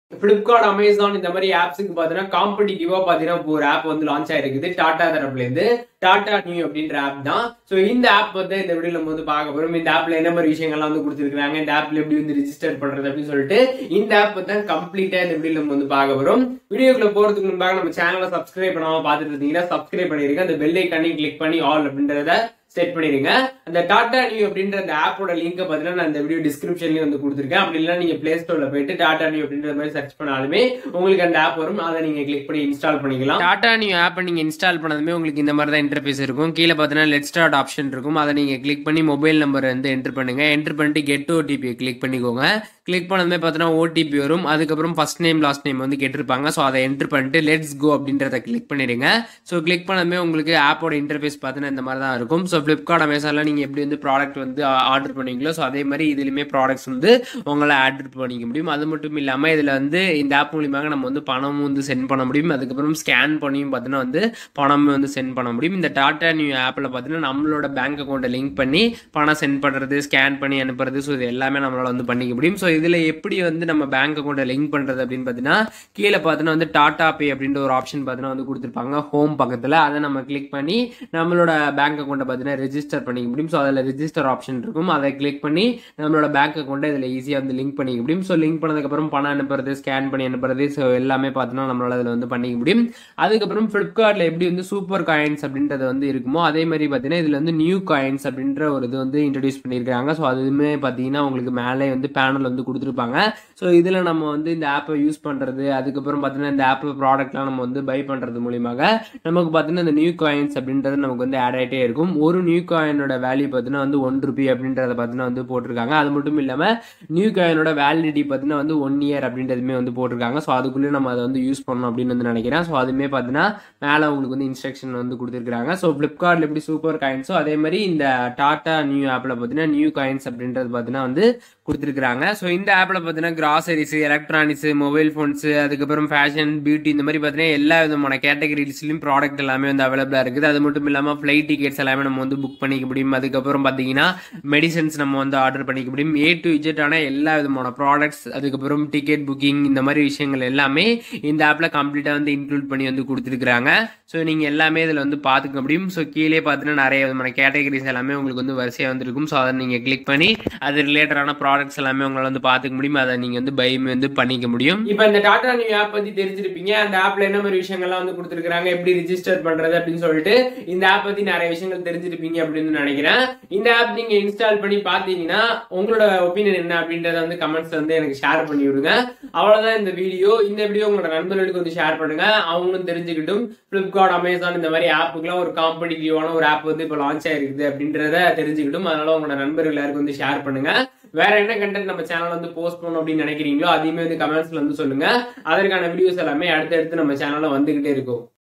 Flipkart Amazon இந்த மாதிரி ஆப்ஸுக்கு பார்த்தீங்கன்னா காம்படிட்டிவா பார்த்தீங்கன்னா இப்போ ஒரு ஆப் வந்து லான்ச் ஆயிருக்குது டாடா தரப்புல இருந்து டாடா நியூ அப்படின்ற ஆப் தான் ஸோ இந்த ஆப் வந்து இந்த வீடியோ நம்ம வந்து பார்க்க போறோம் இந்த ஆப்ல என்ன மாதிரி விஷயங்கள்லாம் வந்து கொடுத்துருக்காங்க இந்த ஆப்ல எப்படி வந்து ரிஜிஸ்டர் பண்றது அப்படின்னு சொல்லிட்டு இந்த ஆப் தான் கம்ப்ளீட்டா இந்த வீடியோ நம்ம வந்து பார்க்க போறோம் வீடியோக்குள்ள போறதுக்கு முன்பாக நம்ம சேனலை சப்ஸ்கிரைப் பண்ணாம பார்த்துட்டு இருந்தீங்கன்னா சப்ஸ்கிரைப் பண்ணிருங்க அந்த பெல் ஐக்கானையும் கிளிக் பண்ணி ஆல் அப்படின்றத செட் பண்ணிருங்க அந்த டாடா நியூ அப்படின்ற அந்த ஆப்போட லிங்க் பார்த்தீங்கன்னா நான் இந்த வீடியோ டிஸ்கிரிப்ஷன்லயும் வந்து கொடுத்துருக்கேன் அப்படி இல்லைன்னா நீங்க பிளே ஸ்டோர்ல போயிட்டு டாடா நியூ அப்படின்ற மாதிரி சர்ச் பண்ணாலுமே உங்களுக்கு அந்த ஆப் வரும் அதை நீங்க கிளிக் பண்ணி இன்ஸ்டால் பண்ணிக்கலாம் டாடா நியூ ஆப்பை நீங்க இன்ஸ்டால் பண்ணதுமே உங்களுக்கு இந்த மாதிரி தான் இன்டர்ஃபேஸ் இருக்கும் கீழே பார்த்தீங்கன்னா லெட் ஸ்டார்ட் ஆப்ஷன் இருக்கும் அதை நீங்க கிளிக் பண்ணி மொபைல் நம்பர் வந்து என்டர் பண்ணுங்க என்டர் பண்ணிட்டு கெட் ஓடிபி கிளிக் பண்ணிக்கோங்க கிளிக் பண்ணதுமே பார்த்தீங்கன்னா ஓடிபி வரும் அதுக்கப்புறம் ஃபர்ஸ்ட் நேம் லாஸ்ட் நேம் வந்து கேட்டிருப்பாங்க ஸோ அதை என்டர் பண்ணிட்டு லெட்ஸ் கோ அப்படின்றத கிளிக் பண்ணிடுங்க ஸோ கிளிக் பண்ணதுமே உங்களுக்கு ஆப்போட இன்டர்ஃபேஸ் பார்த்தீங்கன்னா இந்த மாதிரி தான் இருக்கும் ஸோ ஃப்ளிப்கார்ட் அமேசானில் நீங்கள் எப்படி வந்து ப்ராடக்ட் வந்து ஆர்டர் பண்ணுவீங்களோ ஸோ அதே மாதிரி இதுலையுமே ப்ராடக்ட்ஸ் வந்து உங்களை ஆர்டர் பண்ணிக்க முடியும் அது மட்டும் இல்லாமல் இதில் வந்து இந்த ஆப் மூலியமாக நம்ம வந்து பணம் வந்து சென்ட் பண்ண முடியும் அதுக்கப்புறம் ஸ்கேன் பண்ணியும் பார்த்தீங்கன்னா வந்து பணம் வந்து சென்ட் பண்ண முடியும் இந்த டாடா நியூ ஆப்பில் பார்த்தீங்கன்னா நம்மளோட பேங்க் அக்கௌண்ட்டை லிங்க் பண்ணி பணம் சென்ட் பண்ணுறது ஸ்கேன் பண்ணி அனுப்புறது ஸோ இது எல்லாமே நம்மளால வந்து பண்ணிக்க முடியும் ஸோ இதில் எப்படி வந்து நம்ம பேங்க் அக்கௌண்ட்டை லிங்க் பண்ணுறது அப்படின்னு பார்த்தீங்கன்னா கீழே பார்த்தீங்கன்னா வந்து டாடா பே அப்படின்ற ஒரு ஆப்ஷன் பார்த்தீங்கன்னா வந்து கொடுத்துருப்பாங்க ஹோம் பக்கத்தில் அதை நம்ம கிளிக் பண்ணி நம்மளோட பேங்க் அக்கௌண்ட்டை பார்த்தீங்கன்னா ரெஜிஸ்டர் பண்ணிக்க முடியும் ஸோ அதில் ரெஜிஸ்டர் ஆப்ஷன் இருக்கும் அதை கிளிக் பண்ணி நம்மளோட பேங்க் அக்கௌண்ட்டை இதில் ஈஸியாக வந்து லிங்க் பண்ணிக்க முடியும் ஸோ லிங்க் பண்ணதுக்கப்புறம் பணம் அனுப்புறது ஸ்கேன் பண்ணி அனுப்புறது ஸோ எல்லாமே பார்த்தீங்கன்னா நம்மளால அதில் வந்து பண்ணிக்க முடியும் அதுக்கப்புறம் ஃப்ளிப்கார்ட்டில் எப்படி வந்து சூப்பர் காயின்ஸ் அப்படின்றது வந்து இருக்குமோ அதே மாதிரி பார்த்தீங்கன்னா இதில் வந்து நியூ காயின்ஸ் அப்படின்ற ஒரு இது வந்து இன்ட்ரடியூஸ் பண்ணியிருக்காங்க ஸோ அதுவுமே பார்த்தீங்கன்னா உங்களுக்கு மேலே வந்து பேனல் வந்து கொடுத்துருப்பாங்க ஸோ இதில் நம்ம வந்து இந்த ஆப்பை யூஸ் பண்ணுறது அதுக்கப்புறம் பார்த்தீங்கன்னா இந்த ஆப் ப்ராடக்ட்லாம் நம்ம வந்து பை பண்ணுறது மூலியமாக நமக்கு பார்த்தீங்கன்னா இந்த நியூ காயின்ஸ் அப்படின்றது நமக்கு வந்து ஆட் ஆகிட்டே இருக்கும் ஒரு நியூ காயினோட வேல்யூ பார்த்தீங்கன்னா வந்து ஒன் ருபி அப்படின்றத பார்த்தீங்கன்னா வந்து போட்டிருக்காங்க அது மட்டும் இல்லாமல் நியூ காயினோட வேலிடிட்டி பார்த்தீங்கன்னா வந்து ஒன் இயர் அப்படின்றதுமே வந்து போட்டிருக்காங்க ஸோ அதுக்குள்ளேயே நம்ம அதை வந்து யூஸ் பண்ணணும் அப்படின்னு வந்து நினைக்கிறேன் ஸோ அதுவுமே பார்த்தீங்கன்னா மேலே உங்களுக்கு வந்து இன்ஸ்ட்ரக்ஷன் வந்து கொடுத்துருக்காங்க ஸோ ஃப்ளிப்கார்ட்டில் எப்படி சூப்பர் காயின்ஸோ அதே மாதிரி இந்த டாட்டா நியூ ஆப்பில் பார்த்தீங்கன்னா நியூ காயின்ஸ் அப்படின்றது பார்த்தீங்கன்னா வந்து கொடுத்துருக்காங்க ஸோ இந்த ஆப்பில் பார்த்தீங்கன்னா கிராசரிஸ் எலக்ட்ரானிக்ஸ் மொபைல் ஃபோன்ஸு அதுக்கப்புறம் ஃபேஷன் பியூட்டி இந்த மாதிரி பார்த்தீங்கன்னா எல்லா விதமான கேட்டகரிஸ்லையும் ப்ராடக்ட் எல்லாமே வந்து அவைலபிளாக இருக்குது அது மட்டும் இல்லாமல் ஃப்ளைட் டிக்கெட்ஸ் எல்லாமே நம்ம வந்து புக் பண்ணிக்க முடியும் அதுக்கப்புறம் பார்த்தீங்கன்னா மெடிசன்ஸ் நம்ம வந்து ஆர்டர் பண்ணிக்க முடியும் ஏ டு இஜெட்டான எல்லா விதமான ப்ராடக்ட்ஸ் அதுக்கப்புறம் டிக்கெட் புக்கிங் இந்த மாதிரி விஷயங்கள் எல்லாமே இந்த ஆப்பில் கம்ப்ளீட்டாக வந்து இன்க்ளூட் பண்ணி வந்து கொடுத்துருக்காங்க ஸோ நீங்கள் எல்லாமே இதில் வந்து பார்த்துக்க முடியும் ஸோ கீழே பார்த்தீங்கன்னா நிறைய விதமான கேட்டகரிஸ் எல்லாமே உங்களுக்கு வந்து வரிசையாக வந்துருக்கும் ஸோ அதை நீங்கள் கிளிக் பண்ணி அது ரிலேட்டடான ப்ராடக்ட்ஸ் எல்லாமே உங்களால் வந்து பார்த்துக்க முடியும் அதை நீங்கள் வந்து பை வந்து பண்ணிக்க முடியும் இப்போ இந்த டாடா நியூ ஆப் பற்றி தெரிஞ்சிருப்பீங்க அந்த ஆப்பில் என்ன மாதிரி விஷயங்கள்லாம் வந்து கொடுத்துருக்காங்க எப்படி ரிஜிஸ்டர் பண்ணுறது அப்படின்னு சொல்லிட்டு இந்த ஆப் பற்றி நிறைய விஷயங்கள் தெரிஞ்சிருப்பீங்க அப்படின்னு நினைக்கிறேன் இந்த ஆப் நீங்கள் இன்ஸ்டால் பண்ணி பார்த்தீங்கன்னா உங்களோட ஒப்பீனியன் என்ன அப்படின்றத வந்து கமெண்ட்ஸ் வந்து எனக்கு ஷேர் பண்ணி விடுங்க அவ்வளோதான் இந்த வீடியோ இந்த வீடியோ உங்களோட நண்பர்களுக்கு வந்து ஷேர் பண்ணுங்க அவங்களும் தெரிஞ்சுக்கிட்டும் ஃப்ளிப்கார்ட் அமேசான் இந்த மாதிரி ஆப்புக்குலாம் ஒரு காம்படிட்டிவான ஒரு ஆப் வந்து இப்போ லான்ச் ஆயிருக்குது அப்படின்றத தெரிஞ்சுக்கிட்டும் அதனால உங்களோட நண்பர்கள் எல்லாருக்கும் வந்து ஷேர் பண்ணுங்க வேற என்ன கண்டென்ட் நம்ம சேனல் வந்து போஸ்ட் பண்ணணும் அப்படின்னு நினைக்கிறீங்களோ அதையுமே வந்து கமெண்ட்ஸ்ல வந்து சொல்லுங்க அதற்கான வீடியோஸ் எல்லாமே அடுத்தடுத்து நம்ம சேனல்ல வந்துகிட்டே இருக்கும்